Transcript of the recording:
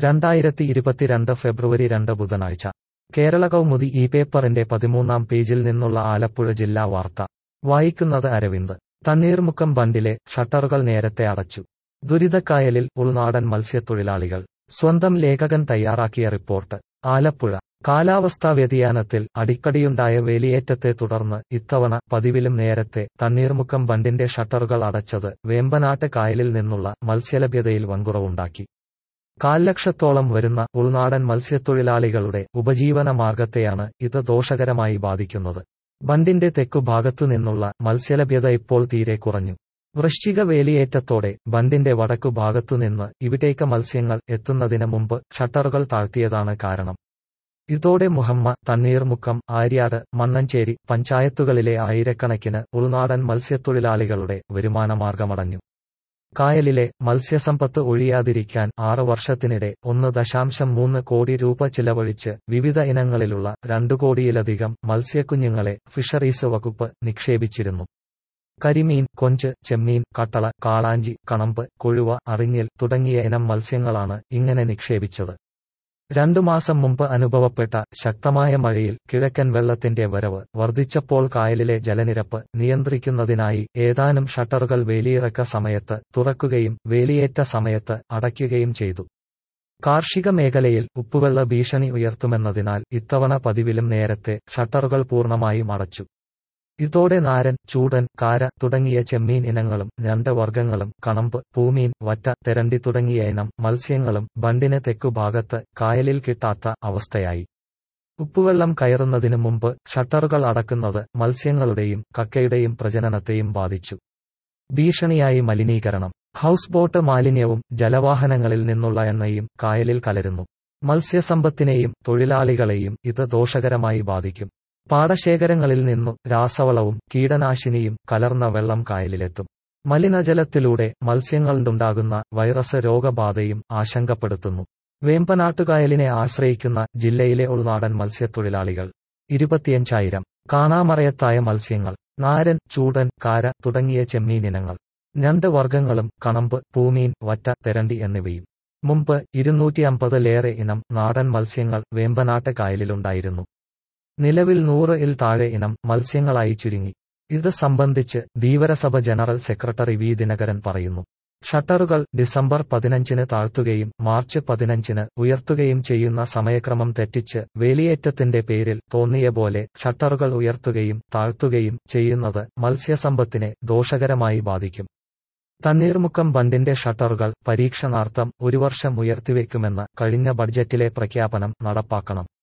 രണ്ടായിരത്തി ഇരുപത്തിരണ്ട് ഫെബ്രുവരി രണ്ട് ബുധനാഴ്ച കേരള കൗമുദി ഈ പേപ്പറിന്റെ പതിമൂന്നാം പേജിൽ നിന്നുള്ള ആലപ്പുഴ ജില്ലാ വാർത്ത വായിക്കുന്നത് അരവിന്ദ് തണ്ണീർമുക്കം ബണ്ടിലെ ഷട്ടറുകൾ നേരത്തെ അടച്ചു ദുരിതക്കായലിൽ ഉൾനാടൻ മത്സ്യത്തൊഴിലാളികൾ സ്വന്തം ലേഖകൻ തയ്യാറാക്കിയ റിപ്പോർട്ട് ആലപ്പുഴ കാലാവസ്ഥാ വ്യതിയാനത്തിൽ അടിക്കടിയുണ്ടായ വേലിയേറ്റത്തെ തുടർന്ന് ഇത്തവണ പതിവിലും നേരത്തെ തണ്ണീർമുക്കം ബണ്ടിന്റെ ഷട്ടറുകൾ അടച്ചത് വേമ്പനാട്ട് കായലിൽ നിന്നുള്ള മത്സ്യലഭ്യതയിൽ വൻകുറവുണ്ടാക്കി കാൽ ലക്ഷത്തോളം വരുന്ന ഉൾനാടൻ മത്സ്യത്തൊഴിലാളികളുടെ ഉപജീവന മാർഗത്തെയാണ് ഇത് ദോഷകരമായി ബാധിക്കുന്നത് ബണ്ടിന്റെ തെക്കുഭാഗത്തു നിന്നുള്ള മത്സ്യലഭ്യത ഇപ്പോൾ തീരെ കുറഞ്ഞു വൃശ്ചിക വേലിയേറ്റത്തോടെ ബണ്ടിന്റെ വടക്കു ഭാഗത്തുനിന്ന് ഇവിടേക്ക് മത്സ്യങ്ങൾ എത്തുന്നതിന് മുമ്പ് ഷട്ടറുകൾ താഴ്ത്തിയതാണ് കാരണം ഇതോടെ മുഹമ്മ തണ്ണീർമുക്കം ആര്യാട് മണ്ണഞ്ചേരി പഞ്ചായത്തുകളിലെ ആയിരക്കണക്കിന് ഉൾനാടൻ മത്സ്യത്തൊഴിലാളികളുടെ വരുമാനമാർഗമടഞ്ഞു കായലിലെ മത്സ്യസമ്പത്ത് ഒഴിയാതിരിക്കാൻ ആറ് വർഷത്തിനിടെ ഒന്ന് ദശാംശം മൂന്ന് കോടി രൂപ ചിലവഴിച്ച് വിവിധ ഇനങ്ങളിലുള്ള രണ്ടു കോടിയിലധികം മത്സ്യക്കുഞ്ഞുങ്ങളെ ഫിഷറീസ് വകുപ്പ് നിക്ഷേപിച്ചിരുന്നു കരിമീൻ കൊഞ്ച് ചെമ്മീൻ കട്ടള കാളാഞ്ചി കണമ്പ് കൊഴുവ അറിഞ്ഞിൽ തുടങ്ങിയ ഇനം മത്സ്യങ്ങളാണ് ഇങ്ങനെ നിക്ഷേപിച്ചത് രണ്ടു മാസം മുമ്പ് അനുഭവപ്പെട്ട ശക്തമായ മഴയിൽ കിഴക്കൻ വെള്ളത്തിന്റെ വരവ് വർദ്ധിച്ചപ്പോൾ കായലിലെ ജലനിരപ്പ് നിയന്ത്രിക്കുന്നതിനായി ഏതാനും ഷട്ടറുകൾ വേലിയിറക്ക സമയത്ത് തുറക്കുകയും വേലിയേറ്റ സമയത്ത് അടയ്ക്കുകയും ചെയ്തു കാർഷിക മേഖലയിൽ ഉപ്പുവെള്ള ഭീഷണി ഉയർത്തുമെന്നതിനാൽ ഇത്തവണ പതിവിലും നേരത്തെ ഷട്ടറുകൾ പൂർണ്ണമായും അടച്ചു ഇതോടെ നാരൻ ചൂടൻ കാര തുടങ്ങിയ ചെമ്മീൻ ഇനങ്ങളും രണ്ട് വർഗ്ഗങ്ങളും കണമ്പ് പൂമീൻ വറ്റ തെരണ്ടി തുടങ്ങിയ ഇനം മത്സ്യങ്ങളും ബണ്ടിന് തെക്കുഭാഗത്ത് കായലിൽ കിട്ടാത്ത അവസ്ഥയായി ഉപ്പുവെള്ളം കയറുന്നതിനു മുമ്പ് ഷട്ടറുകൾ അടക്കുന്നത് മത്സ്യങ്ങളുടെയും കക്കയുടെയും പ്രജനനത്തെയും ബാധിച്ചു ഭീഷണിയായി മലിനീകരണം ഹൌസ് ബോട്ട് മാലിന്യവും ജലവാഹനങ്ങളിൽ നിന്നുള്ള എണ്ണയും കായലിൽ കലരുന്നു മത്സ്യസമ്പത്തിനെയും തൊഴിലാളികളെയും ഇത് ദോഷകരമായി ബാധിക്കും പാടശേഖരങ്ങളിൽ നിന്നു രാസവളവും കീടനാശിനിയും കലർന്ന വെള്ളം കായലിലെത്തും മലിനജലത്തിലൂടെ മത്സ്യങ്ങളുണ്ടാകുന്ന വൈറസ് രോഗബാധയും ആശങ്കപ്പെടുത്തുന്നു വേമ്പനാട്ടുകായലിനെ ആശ്രയിക്കുന്ന ജില്ലയിലെ ഉൾനാടൻ മത്സ്യത്തൊഴിലാളികൾ ഇരുപത്തിയഞ്ചായിരം കാണാമറയത്തായ മത്സ്യങ്ങൾ നാരൻ ചൂടൻ കാര തുടങ്ങിയ ചെമ്മീനിനങ്ങൾ രണ്ട് വർഗ്ഗങ്ങളും കണമ്പ് പൂമീൻ വറ്റ തെരണ്ടി എന്നിവയും മുമ്പ് ഇരുന്നൂറ്റി അമ്പതിലേറെ ഇനം നാടൻ മത്സ്യങ്ങൾ വേമ്പനാട്ട് കായലിലുണ്ടായിരുന്നു നിലവിൽ നൂറ് ഇൽ താഴെ ഇനം മത്സ്യങ്ങളായി ചുരുങ്ങി ഇത് സംബന്ധിച്ച് Dheevarasabha general secretary V Dinakaran പറയുന്നു ഷട്ടറുകൾ ഡിസംബർ പതിനഞ്ചിന് താഴ്ത്തുകയും മാർച്ച് പതിനഞ്ചിന് ഉയർത്തുകയും ചെയ്യുന്ന സമയക്രമം തെറ്റിച്ച് വേലിയേറ്റത്തിന്റെ പേരിൽ തോന്നിയ പോലെ ഷട്ടറുകൾ ഉയർത്തുകയും താഴ്ത്തുകയും ചെയ്യുന്നത് മത്സ്യസമ്പത്തിനെ ദോഷകരമായി ബാധിക്കും തണ്ണീർമുക്കം ബണ്ടിന്റെ ഷട്ടറുകൾ പരീക്ഷണാർത്ഥം ഒരു വർഷം ഉയർത്തിവെക്കുമെന്ന് കഴിഞ്ഞ ബഡ്ജറ്റിലെ പ്രഖ്യാപനം നടപ്പാക്കണം